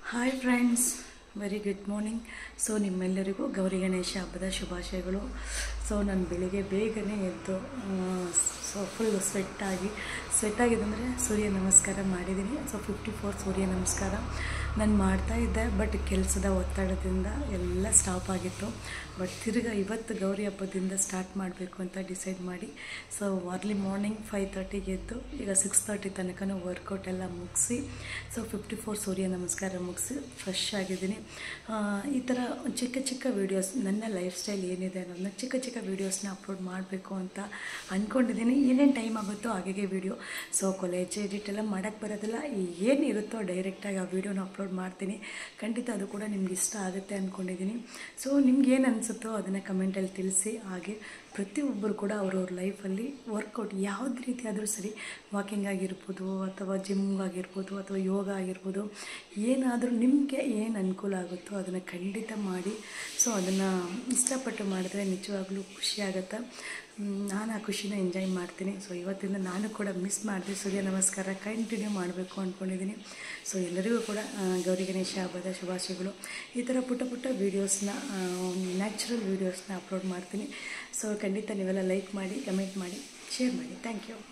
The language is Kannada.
hi friends very good morning so ನಿಮ್ಮೆಲ್ಲರಿಗೂ ಗೌರಿ ಗಣೇಶ ಹಬ್ಬದ ಶುಭಾಶಯಗಳು ಸೊ ನಾನು ಬೆಳಿಗ್ಗೆ ಬೇಗನೆ ಎದ್ದು ಸೊ ಫುಲ್ ಸ್ವೆಟ್ಟಾಗಿ ಸ್ವೆಟ್ ಆಗಿದಂದರೆ ಸೂರ್ಯ ನಮಸ್ಕಾರ ಮಾಡಿದ್ದೀನಿ ಸೊ ಫಿಫ್ಟಿ ಫೋರ್ ಸೂರ್ಯ ನಮಸ್ಕಾರ ನಾನು ಮಾಡ್ತಾ ಇದ್ದೆ ಬಟ್ ಕೆಲಸದ ಒತ್ತಡದಿಂದ ಎಲ್ಲ ಸ್ಟಾಪ್ ಆಗಿತ್ತು ಬಟ್ ತಿರ್ಗಾ ಇವತ್ತು ಗೌರಿ ಹಬ್ಬದಿಂದ ಸ್ಟಾರ್ಟ್ ಮಾಡಬೇಕು ಅಂತ ಡಿಸೈಡ್ ಮಾಡಿ ಸೊ ಅರ್ಲಿ ಮಾರ್ನಿಂಗ್ ಫೈವ್ ತರ್ಟಿಗೆ ಎದ್ದು ಈಗ ಸಿಕ್ಸ್ ತರ್ಟಿ ತನಕನೂ ವರ್ಕೌಟ್ ಎಲ್ಲ ಮುಗಿಸಿ ಸೊ ಫಿಫ್ಟಿ ಫೋರ್ ಸೂರ್ಯ ನಮಸ್ಕಾರ ಮುಗಿಸಿ ಫ್ರೆಶ್ ಆಗಿದ್ದೀನಿ ಆ, ಈ ಥರ ಚಿಕ್ಕ ಚಿಕ್ಕ ವೀಡಿಯೋಸ್ ನನ್ನ ಲೈಫ್ ಸ್ಟೈಲ್ ಏನಿದೆ ಅನ್ನೋದನ್ನ ಚಿಕ್ಕ ಚಿಕ್ಕ ವೀಡಿಯೋಸ್ನ ಅಪ್ಲೋಡ್ ಮಾಡಬೇಕು ಅಂತ ಅಂದ್ಕೊಂಡಿದ್ದೀನಿ ಏನೇನು ಟೈಮ್ ಆಗುತ್ತೋ ಹಾಗೆ ವೀಡಿಯೋ ಸೊ ಕೊಲೇಜ್ ಎಡಿಟ್ ಎಲ್ಲ ಮಾಡೋಕ್ಕೆ ಬರೋದಿಲ್ಲ ಏನಿರುತ್ತೋ ಡೈರೆಕ್ಟಾಗಿ ಆ ವೀಡಿಯೋನ ಅಪ್ಲೋಡ್ ಮಾಡ್ತೀನಿ ಖಂಡಿತ ಅದು ಕೂಡ ನಿಮ್ಗೆ ಇಷ್ಟ ಆಗುತ್ತೆ ಅಂದ್ಕೊಂಡಿದ್ದೀನಿ ಸೊ ನಿಮ್ಗೆ ಏನು ಅನಿಸುತ್ತೋ ಅದನ್ನು ಕಮೆಂಟಲ್ಲಿ ತಿಳಿಸಿ ಹಾಗೆ ಪ್ರತಿಯೊಬ್ಬರು ಕೂಡ ಅವ್ರವ್ರ ಲೈಫಲ್ಲಿ ವರ್ಕೌಟ್ ಯಾವುದೇ ರೀತಿ ಆದರೂ ಸರಿ ವಾಕಿಂಗ್ ಆಗಿರ್ಬೋದು ಅಥವಾ ಜಿಮ್ ಆಗಿರ್ಬೋದು ಅಥವಾ ಯೋಗ ಆಗಿರ್ಬೋದು ಏನಾದರೂ ನಿಮಗೆ ಏನು ಅನುಕೂಲ ಆಗುತ್ತೋ ಅದನ್ನು ಖಂಡಿತ ಮಾಡಿ ಸೊ ಅದನ್ನು ಇಷ್ಟಪಟ್ಟು ಮಾಡಿದ್ರೆ ನಿಜವಾಗ್ಲೂ ಖುಷಿಯಾಗತ್ತೆ ಮ್, ನಾನು ಆ ಖುಷಿನ ಎಂಜಾಯ್ ಮಾಡ್ತೀನಿ ಸೊ ಇವತ್ತಿಂದ ನಾನು ಕೂಡ ಮಿಸ್ ಮಾಡಿದೆ ಸೂರ್ಯ ನಮಸ್ಕಾರ ಕಂಟಿನ್ಯೂ ಮಾಡಬೇಕು ಅಂದ್ಕೊಂಡಿದ್ದೀನಿ ಸೊ ಎಲ್ಲರಿಗೂ ಕೂಡ ಆ, ಗೌರಿ ಗಣೇಶ ಹಬ್ಬದ ಶುಭಾಶಯಗಳು ಈ ಥರ ಪುಟ್ಟ ಪುಟ್ಟ ವೀಡಿಯೋಸ್ನ ನ್ಯಾಚುರಲ್ ವೀಡಿಯೋಸ್ನ ಅಪ್ಲೋಡ್ ಮಾಡ್ತೀನಿ ಸೊ ಖಂಡಿತ ನೀವೆಲ್ಲ ಲೈಕ್ ಮಾಡಿ ಕಮೆಂಟ್ ಮಾಡಿ ಶೇರ್ ಮಾಡಿ ಥ್ಯಾಂಕ್ ಯು